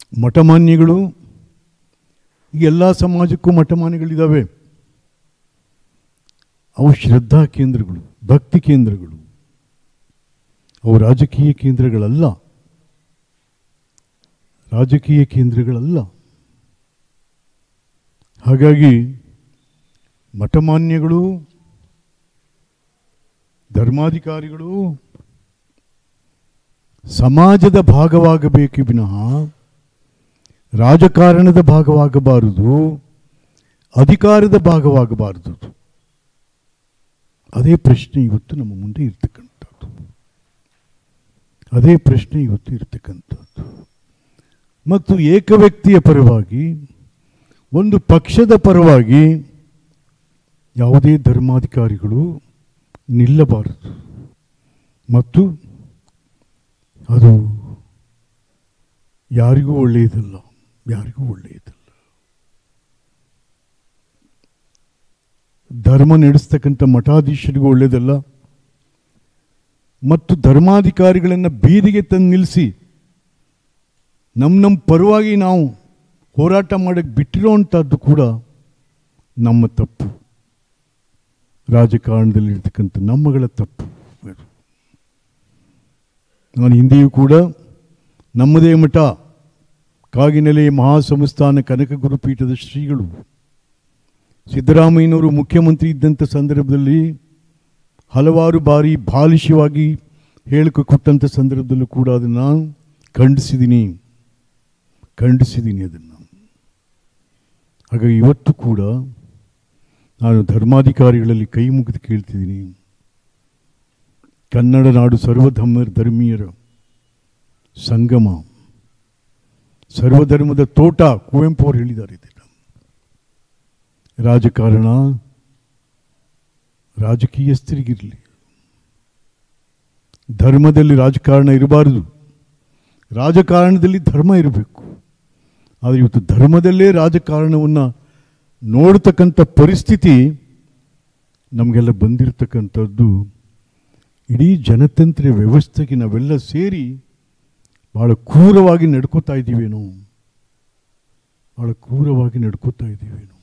ಮಠಮಾನ್ಯಗಳು ಈ ಎಲ್ಲ ಸಮಾಜಕ್ಕೂ ಮಠಮಾನ್ಯಗಳಿದ್ದಾವೆ ಅವು ಶ್ರದ್ಧಾ ಕೇಂದ್ರಗಳು ಭಕ್ತಿ ಕೇಂದ್ರಗಳು ಅವು ರಾಜಕೀಯ ಕೇಂದ್ರಗಳಲ್ಲ ರಾಜಕೀಯ ಕೇಂದ್ರಗಳಲ್ಲ ಹಾಗಾಗಿ ಮಠಮಾನ್ಯಗಳು ಧರ್ಮಾಧಿಕಾರಿಗಳು ಸಮಾಜದ ಭಾಗವಾಗಬೇಕು ವಿನಃ ರಾಜಕಾರಣದ ಭಾಗವಾಗಬಾರದು ಅಧಿಕಾರದ ಭಾಗವಾಗಬಾರದು ಅದೇ ಪ್ರಶ್ನೆ ಇವತ್ತು ನಮ್ಮ ಮುಂದೆ ಇರ್ತಕ್ಕಂಥದ್ದು ಅದೇ ಪ್ರಶ್ನೆ ಇವತ್ತು ಇರ್ತಕ್ಕಂಥದ್ದು ಮತ್ತು ಏಕವ್ಯಕ್ತಿಯ ಪರವಾಗಿ ಒಂದು ಪಕ್ಷದ ಪರವಾಗಿ ಯಾವುದೇ ಧರ್ಮಾಧಿಕಾರಿಗಳು ನಿಲ್ಲಬಾರದು ಮತ್ತು ಅದು ಯಾರಿಗೂ ಒಳ್ಳೆಯದಲ್ಲ ಯಾರಿಗೂ ಒಳ್ಳೆಯದಲ್ಲ ಧರ್ಮ ನಡೆಸ್ತಕ್ಕಂಥ ಮಠಾಧೀಶರಿಗೂ ಒಳ್ಳೆಯದಲ್ಲ ಮತ್ತು ಧರ್ಮಾಧಿಕಾರಿಗಳನ್ನು ಬೀದಿಗೆ ತಂದು ನಿಲ್ಲಿಸಿ ನಮ್ಮ ನಮ್ಮ ಪರವಾಗಿ ನಾವು ಹೋರಾಟ ಮಾಡಕ್ಕೆ ಬಿಟ್ಟಿರೋವಂಥದ್ದು ಕೂಡ ನಮ್ಮ ತಪ್ಪು ರಾಜಕಾರಣದಲ್ಲಿರ್ತಕ್ಕಂಥ ನಮ್ಮಗಳ ತಪ್ಪು ನಾನು ಹಿಂದೆಯೂ ಕೂಡ ನಮ್ಮದೇ ಮಠ ಕಾಗಿನೆಲೆ ಮಹಾಸಂಸ್ಥಾನ ಕನಕ ಗುರುಪೀಠದ ಶ್ರೀಗಳು ಸಿದ್ದರಾಮಯ್ಯನವರು ಮುಖ್ಯಮಂತ್ರಿ ಇದ್ದಂಥ ಸಂದರ್ಭದಲ್ಲಿ ಹಲವಾರು ಬಾರಿ ಬಾಲಿಶವಾಗಿ ಹೇಳಿಕೆ ಕೊಟ್ಟಂಥ ಸಂದರ್ಭದಲ್ಲೂ ಕೂಡ ಅದನ್ನು ಖಂಡಿಸಿದ್ದೀನಿ ಖಂಡಿಸಿದ್ದೀನಿ ಅದನ್ನು ಹಾಗಾಗಿ ಇವತ್ತು ಕೂಡ ನಾನು ಧರ್ಮಾಧಿಕಾರಿಗಳಲ್ಲಿ ಕೈ ಮುಗಿದು ಕೇಳ್ತಿದ್ದೀನಿ ಕನ್ನಡ ನಾಡು ಸರ್ವಧರ್ಮ ಧರ್ಮೀಯರ ಸಂಗಮ ಸರ್ವಧರ್ಮದ ತೋಟ ಕುವೆಂಪು ಅವರು ಹೇಳಿದ್ದಾರೆ ಇದನ್ನು ರಾಜಕಾರಣ ರಾಜಕೀಯಸ್ಥರಿಗಿರಲಿ ಧರ್ಮದಲ್ಲಿ ರಾಜಕಾರಣ ಇರಬಾರದು ರಾಜಕಾರಣದಲ್ಲಿ ಧರ್ಮ ಇರಬೇಕು ಆದರೆ ಇವತ್ತು ಧರ್ಮದಲ್ಲೇ ರಾಜಕಾರಣವನ್ನು ನೋಡ್ತಕ್ಕಂಥ ಪರಿಸ್ಥಿತಿ ನಮಗೆಲ್ಲ ಬಂದಿರತಕ್ಕಂಥದ್ದು ಇಡೀ ಜನತಂತ್ರ ವ್ಯವಸ್ಥೆಗೆ ನಾವೆಲ್ಲ ಸೇರಿ ಭಾಳ ಕ್ರೂರವಾಗಿ ನಡ್ಕೋತಾ ಇದ್ದೀವೇನೋ ಭಾಳ ಕ್ರೂರವಾಗಿ ನಡ್ಕೋತಾ ಇದ್ದೀವೇನೋ